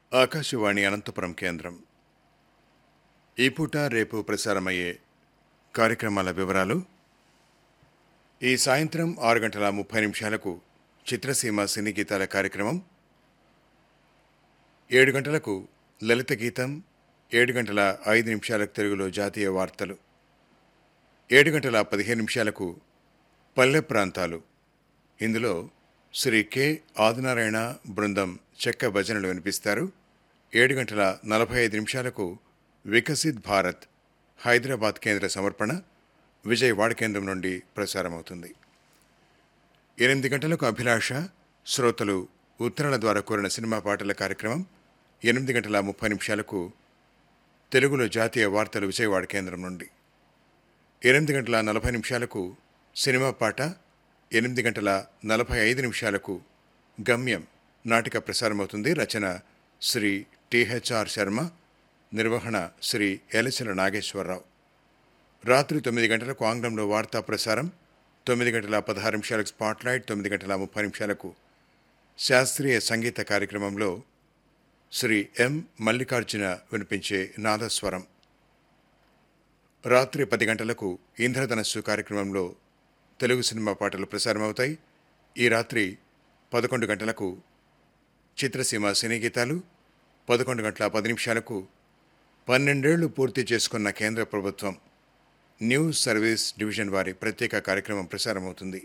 ఆకాశవాణి అనంతపురం కేంద్రం ఈ పూట రేపు ప్రసారమయ్యే కార్యక్రమాల వివరాలు ఈ సాయంత్రం ఆరు గంటల ముప్పై నిమిషాలకు చిత్రసీమ సినీ గీతాల కార్యక్రమం ఏడు గంటలకు లలిత గీతం ఏడు గంటల ఐదు నిమిషాలకు తెలుగులో జాతీయ వార్తలు ఏడు గంటల పదిహేను నిమిషాలకు పల్లె ప్రాంతాలు ఇందులో శ్రీ కె ఆదినారాయణ బృందం చెక్క భజనలు వినిపిస్తారు ఏడు గంటల నలభై ఐదు నిమిషాలకు వికసిత్ భారత్ హైదరాబాద్ కేంద్ర సమర్పణ విజయవాడ కేంద్రం నుండి ప్రసారమవుతుంది ఎనిమిది గంటలకు అభిలాష శ్రోతలు ఉత్తరాల ద్వారా కోరిన సినిమా పాటల కార్యక్రమం ఎనిమిది గంటల ముప్పై నిమిషాలకు తెలుగులో జాతీయ వార్తలు విజయవాడ కేంద్రం నుండి ఎనిమిది గంటల నలభై నిమిషాలకు సినిమా పాట ఎనిమిది గంటల నలభై ఐదు నిమిషాలకు గమ్యం నాటిక ప్రసారమవుతుంది రచన శ్రీ టిహెచ్ఆర్ శర్మ నిర్వహణ శ్రీ ఎలచెల నాగేశ్వరరావు రాత్రి తొమ్మిది గంటలకు ఆంగ్లంలో వార్తా ప్రసారం తొమ్మిది గంటల పదహారు నిమిషాలకు స్పాట్లైట్ తొమ్మిది గంటల ముప్పై నిమిషాలకు శాస్త్రీయ సంగీత కార్యక్రమంలో శ్రీ ఎం మల్లికార్జున వినిపించే నాదస్వరం రాత్రి పది గంటలకు ఇంద్రధనస్సు కార్యక్రమంలో తెలుగు సినిమా పాటలు ప్రసారమవుతాయి ఈ రాత్రి పదకొండు గంటలకు చిత్రసీమ సినీ గీతాలు పదకొండు గంటల పది నిమిషాలకు పన్నెండేళ్లు పూర్తి చేసుకున్న కేంద్ర ప్రభుత్వం న్యూస్ సర్వీస్ డివిజన్ వారి ప్రత్యేక కార్యక్రమం ప్రసారమవుతుంది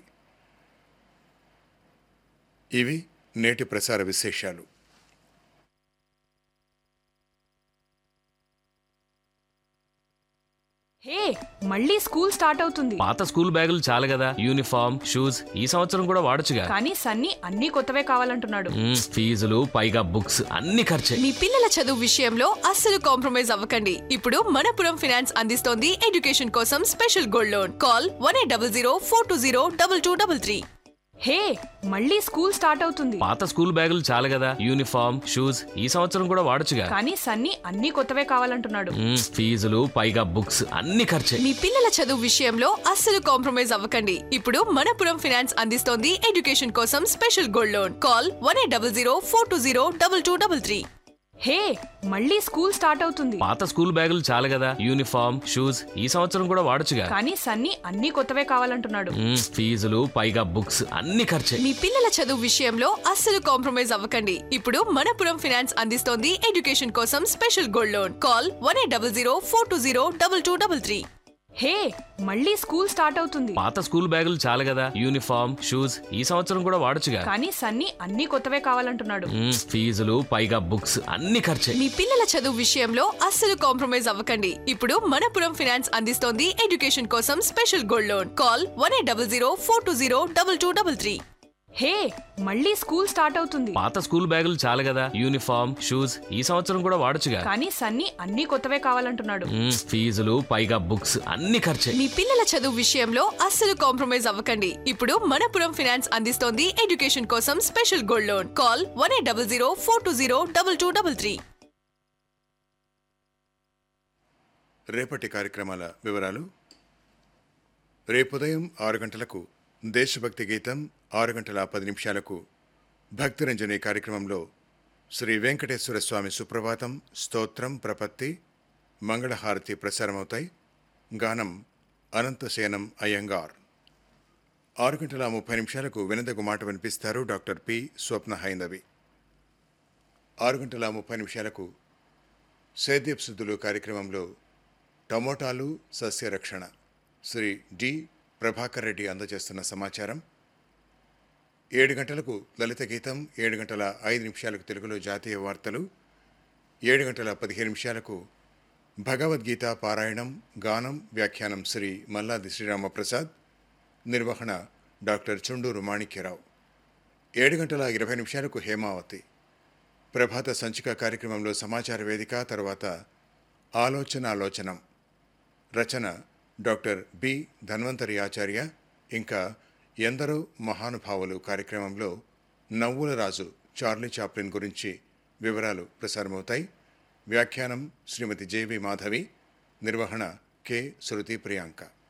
ఇవి నేటి ప్రసార విశేషాలు హే మళ్ళీ స్కూల్ స్టార్ట్ అవుతుంది పాత స్కూల్ బ్యాగులు చాలు కదా యూనిఫామ్ షూస్ ఈ సంవత్సరం కూడా వాడొచ్చుగా కానీ సన్నీ అన్ని కొత్తవే కావాలంటున్నాడు మ్మ్, ఫీజులు పైగా బుక్స్ అన్ని ఖర్చే మీ పిల్లల చదువు విషయంలో అస్సలు కాంప్రమైజ్ అవ్వకండి ఇప్పుడు మనపురం ఫైనాన్స్ అందిస్తోంది ఎడ్యుకేషన్ కోసం special gold loan call one eight double zero four two zero double two double three hey మళ్ళీ స్కూల్ స్టార్ట్ అవుతుంది పాత స్కూల్ బ్యాగులు చాలు కదా యూనిఫామ్ షూస్ ఈ సంవత్సరం కూడా వాడొచ్చుగా కానీ సన్నీ అన్ని కొత్తవే కావాలంటున్నాడు మ్మ్, ఫీజులు పైగా బుక్స్ అన్ని ఖర్చే మీ పిల్లల చదువు విషయంలో అస్సలు కాంప్రమైజ్ అవ్వకండి ఇప్పుడు మనపురం ఫైనాన్స్ అందిస్తోంది ఎడ్యుకేషన్ కోసం special gold loan call one eight double zero four two zero double two double three hey మళ్ళీ స్కూల్ స్టార్ట్ అవుతుంది పాత స్కూల్ బ్యాగులు చాలు కదా యూనిఫామ్ షూస్ ఈ సంవత్సరం కూడా వాడొచ్చుగా కానీ సన్నీ అన్ని కొత్తవే కావాలంటున్నాడు మ్మ్, ఫీజులు పైగా బుక్స్ అన్ని ఖర్చే మీ పిల్లల చదువు విషయంలో అస్సలు కాంప్రమైజ్ అవ్వకండి ఇప్పుడు మనపురం ఫైనాన్స్ అందిస్తోంది ఎడ్యుకేషన్ కోసం special gold loan call one eight double zero four two zero double two double three hey మళ్ళీ స్కూల్ స్టార్ట్ అవుతుంది పాత స్కూల్ బ్యాగులు చాలు కదా యూనిఫామ్ షూస్ ఈ సంవత్సరం కూడా వాడొచ్చుగా కానీ సన్నీ అన్ని కొత్తవే కావాలంటున్నాడు మ్మ్, ఫీజులు పైగా బుక్స్ అన్ని ఖర్చే మీ పిల్లల చదువు విషయంలో అస్సలు కాంప్రమైజ్ అవ్వకండి ఇప్పుడు మనపురం ఫైనాన్స్ అందిస్తోంది ఎడ్యుకేషన్ కోసం special gold loan call one eight double zero four two zero double two double three hey మళ్ళీ స్కూల్ స్టార్ట్ అవుతుంది పాత స్కూల్ బ్యాగులు చాలు కదా యూనిఫామ్ షూస్ ఈ సంవత్సరం కూడా వాడొచ్చుగా కానీ సన్నీ అన్ని కొత్తవే కావాలంటున్నాడు మ్మ్, ఫీజులు పైగా బుక్స్ అన్ని ఖర్చే మీ పిల్లల చదువు విషయంలో అస్సలు కాంప్రమైజ్ అవ్వకండి ఇప్పుడు మనపురం ఫైనాన్స్ అందిస్తోంది ఎడ్యుకేషన్ కోసం special gold loan call one eight double zero four two zero double two double three రేపటి కార్యక్రమాల వివరాలు రేపు ఉదయం ఆరు గంటలకు దేశభక్తి గీతం ఆరు గంటల పది నిమిషాలకు భక్తిరంజని కార్యక్రమంలో శ్రీ వెంకటేశ్వర స్వామి సుప్రభాతం స్తోత్రం ప్రపత్తి మంగళహారతి ప్రసారమవుతాయి గానం అనంతసేనం అయ్యంగార్ ఆరు గంటల ముప్పై నిమిషాలకు వినదగు మాట వినిపిస్తారు డాక్టర్ పి స్వప్న హైందవి ఆరు గంటల ముప్పై నిమిషాలకు సేద్యప్ శుద్ధులు కార్యక్రమంలో టమోటాలు సస్యరక్షణ శ్రీ డి ప్రభాకర్ రెడ్డి అందజేస్తున్న సమాచారం ఏడు గంటలకు లలిత గీతం ఏడు గంటల ఐదు నిమిషాలకు తెలుగులో జాతీయ వార్తలు ఏడు గంటల పదిహేను నిమిషాలకు భగవద్గీత పారాయణం గానం వ్యాఖ్యానం శ్రీ మల్లాది శ్రీరామప్రసాద్ నిర్వహణ డాక్టర్ చుండూరు మాణిక్యరావు ఏడు గంటల ఇరవై నిమిషాలకు హేమావతి ప్రభాత సంచిక కార్యక్రమంలో సమాచార వేదిక తర్వాత ఆలోచన ఆలోచనం రచన డాక్టర్ బి ధన్వంతరి ఆచార్య ఇంకా ఎందరో మహానుభావులు కార్యక్రమంలో నవ్వుల రాజు చార్లీ చాప్లిన్ గురించి వివరాలు ప్రసారమవుతాయి వ్యాఖ్యానం శ్రీమతి జేవి మాధవి నిర్వహణ కె శృతి ప్రియాంక